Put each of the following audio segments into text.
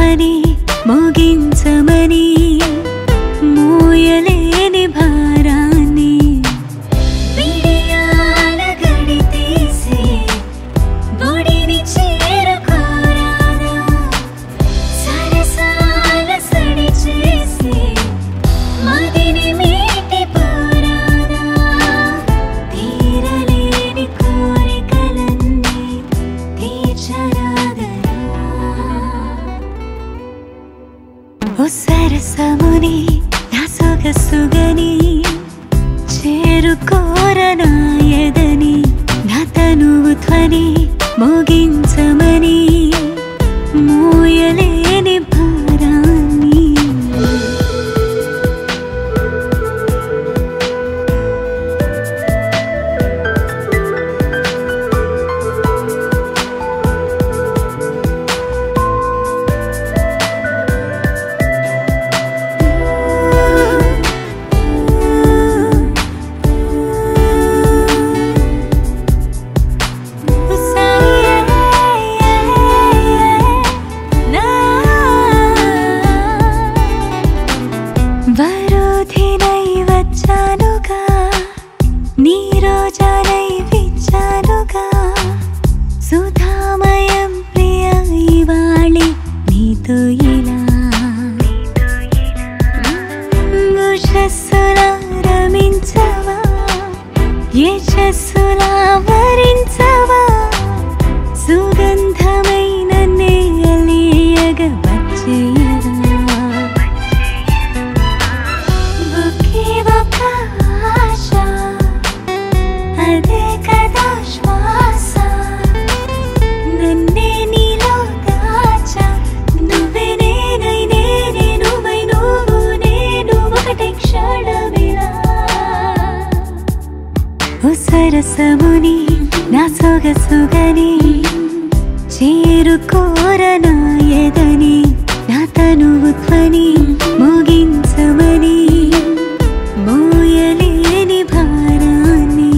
ధ్వని మోగించమని మోయలేని భారాన్ని విడియాల గడి తీసి గుడిని చేరుకోరాదా సరసాల సడి చేసి మదిని మీటి పోరాదా తీరలేని కోరికలన్నీ తీర్చరాగరా ఓ సరసముని నా సొగసుగని చేరుకోరనాయదని నా తనువు ధ్వని మోగించమని మోయలేని భారాన్ని వరుధినై వచ్చానుగా నీ రోజానై విచ్చానుగా సుధామయం ప్రియ ఇవాళి నీతో ఇలా ఉషస్సులా రమించవా యశస్సులా వరించవా సుగంధమైన నేయలియగ వచ్చేయరా ఒకే ఒక ఆశ అదే కదా శ్వాస నన్నే నీలో దాచా నువ్వే నేనై నేనే నువ్వై నువ్వు నేను ఒకటే క్షణమిలా ఓ సరసముని నా సొగసుగని చేరుకోరనాయదని నా తనువు ధ్వని మోగించమని మోయలేని భారాన్ని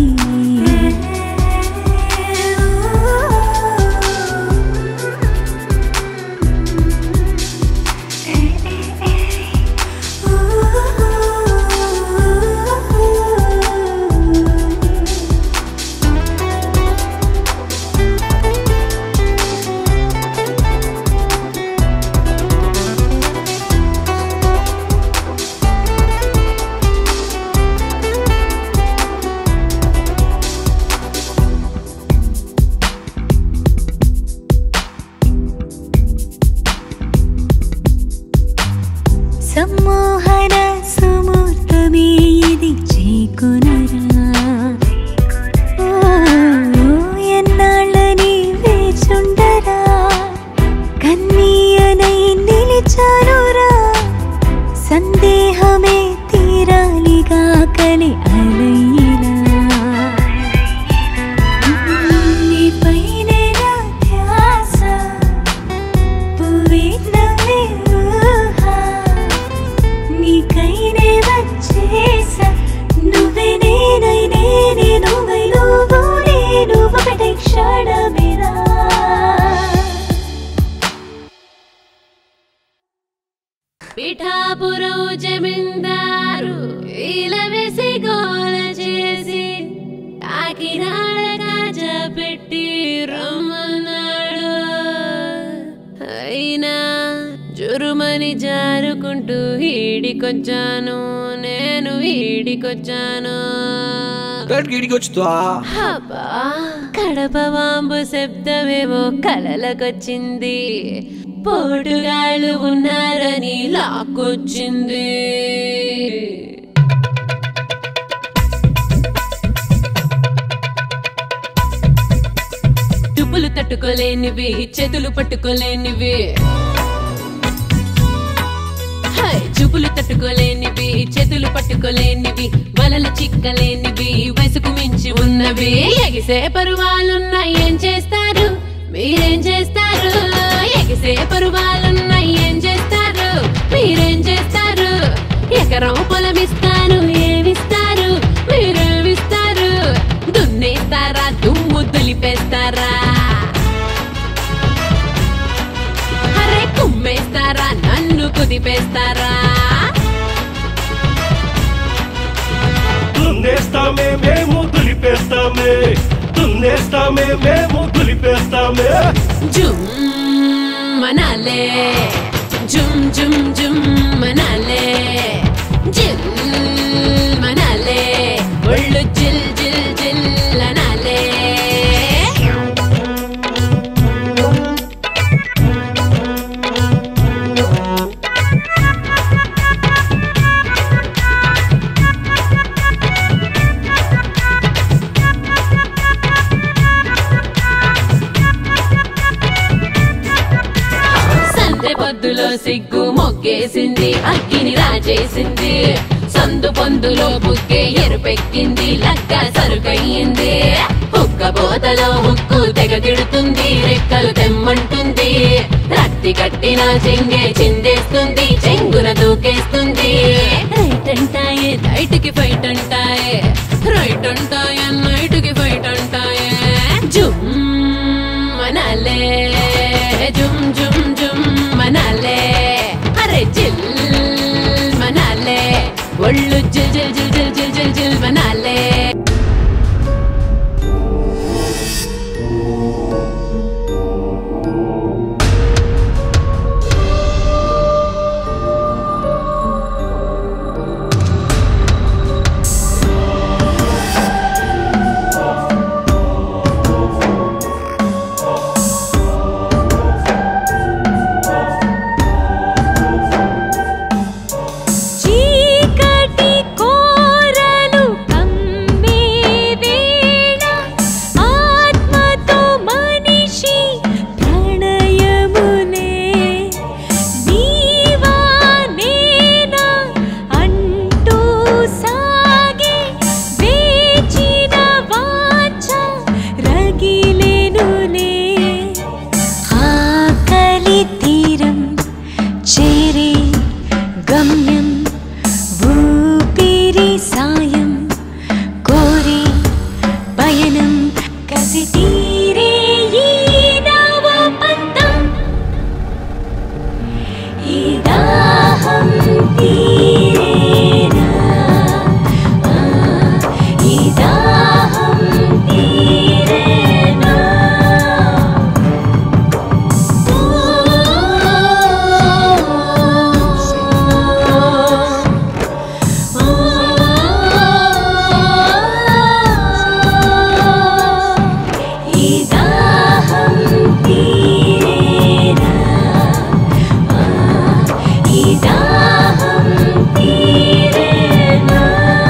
సమ్మోహన సుమూర్తమే ఇది చేకొనరా ఓ, ఎన్నాళ్ళని వేచుండరా కన్నీయనై నిలిచానురా సందేహమే తీరాలిగా కలి అలయిలా నీపైనే నా ధ్యాస పువ్వే నవ్వే ఊహ నీకైనే వచ్చేసా నువ్వే నేనై నేనే నువ్వై నువ్వు నేను ఒకటే క్షణమేరా పిఠాపురం జమీందారు ఈల వేసి గోల చేసి కాకినాడ కాజ పెట్టి రమ్మన్నాడు అయినా జురుమని జారుకుంటూ ఈడికొచ్చాను నేను ఈడికొచ్చాను గిడికి వచ్చుతా అబ్బా కడప వాంబు శబ్దమేమో కలలకొచ్చింది పోటుగాళ్ళు ఉన్నారని లాక్కొచ్చింది తుప్పులు తట్టుకోలేనివి చేతులు పట్టుకోలేనివి హై, చూపులు తట్టుకోలేనివి చేతులు పట్టుకోలేనివి వలలు చిక్కలేనివి వయసుకు మించి ఉన్నవి ఎగిసే పరువాలున్నా ఏం చేస్తారు మీరేం చేస్తారు ఎగిసే పరువాలున్నా ఏం చేస్తారు మీరేం చేస్తారు ఎకరం పొలమిస్తాను ఏమిస్తారు మీరేమిస్తారు దున్నేస్తారా దుమ్ము దులిపేస్తారా అరే కుమ్మేస్తారా దున్నేస్తామే మేము దులిపేస్తామే దున్నేస్తామే మేము దులిపేస్తామే జుమ్ మనాలే జుమ్ జుమ్ జుమ్ మనాలే జిల్ మనాలే ఒళ్ళు జిల్ జిల్ జిల్ అనాలే సందె పొద్దులో సిగ్గు మొగ్గేసింది అగ్గిని రాజేసింది సందు పొందులో బుగ్గే ఎరుపెక్కింది లక్క సరుకయ్యింది హుక్క బోతలో హుక్కు తెగగిడుతుంది రెక్కలు తెమ్మంటుంది రత్తి కట్టిన చెంగే చిందేస్తుంది చెంగున దూకేస్తుంది రైట్ అంటాయే రైట్కి ఫైట్ అంటాయే రైట్ అంటాయే నైట్కి ఫైట్ అంటాయే జుమ్ మనాలే జుమ్ జుమ్ జుమ్ మనాలే అరే జిల్ మనాలే ఒళ్ళు జిల్ జిల్ జిల్ జిల్ జిల్ జిల్ జిల్ మనాలే చీకటి కోరలు కమ్మే వేళ ఆత్మతో మనిషి ప్రణయములే నీవా నేనా అంటూ సాగే వేచిన వాచ రగిలెనులే ఆకలి తీరం చేరే గమ్యం ఊపిరి సాయం కోరి పయనం కసి తీరే ఈ నవ పంతం ఈ దాహం తీరేనా ఆ, ఈ దాహం తీరేనా ఈ దాహం తీరేనా ఈ దాహం తీరేనా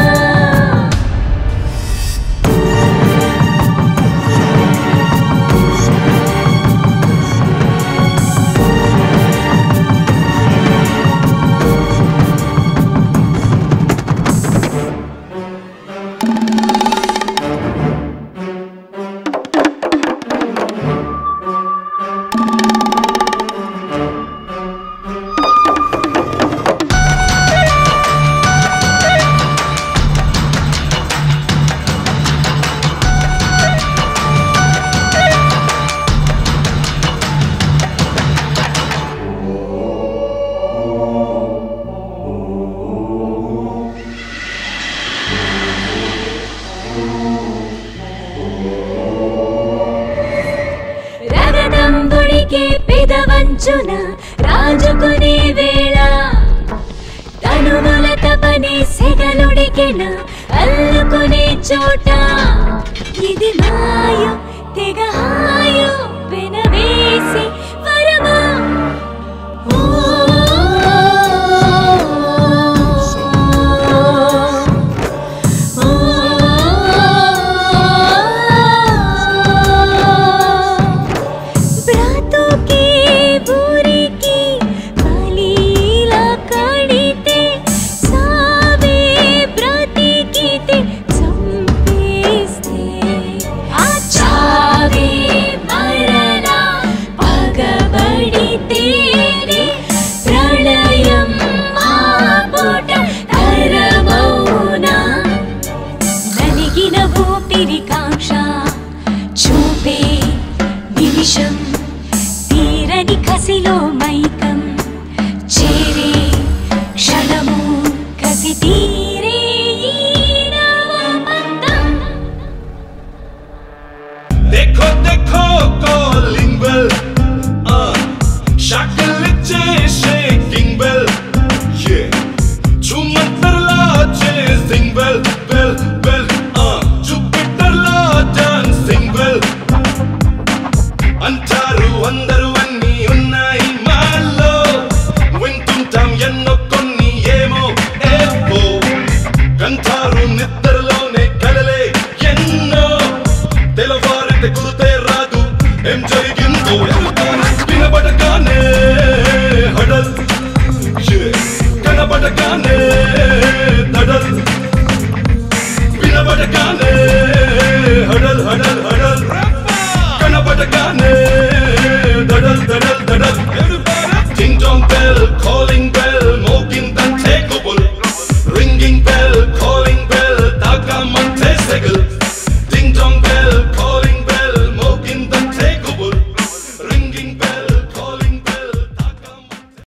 రగతం గుడికే పెదవంచున రాజుకునే వేళ తనుముల తపనే సెగలుడికెన అల్లుకునే చోట ఇది మాయు తెగ హాయు వెనవేసి వరమా ఓ బ్రాతోకే బూరికి బలీలా కడితే సావే బ్రతికితే చంపేస్తే ఆ చావే మరలా పగబడితేనే ప్రళయం ఆ పూట తరమౌనా నలిగిన ఊపిరి కాంక్ష చూపే నిమిషం తీరని కసిలో మైకం చేరే క్షణము కసి తీరే ఈ నవ కంటారు నిద్రలోనే కలలే ఎన్నో తెలవారితే గురుతే రాదు ఏం జరిగిందో వినబడగానే హడల్ Yeah. కనబడగానే దడల్ వినబడగానే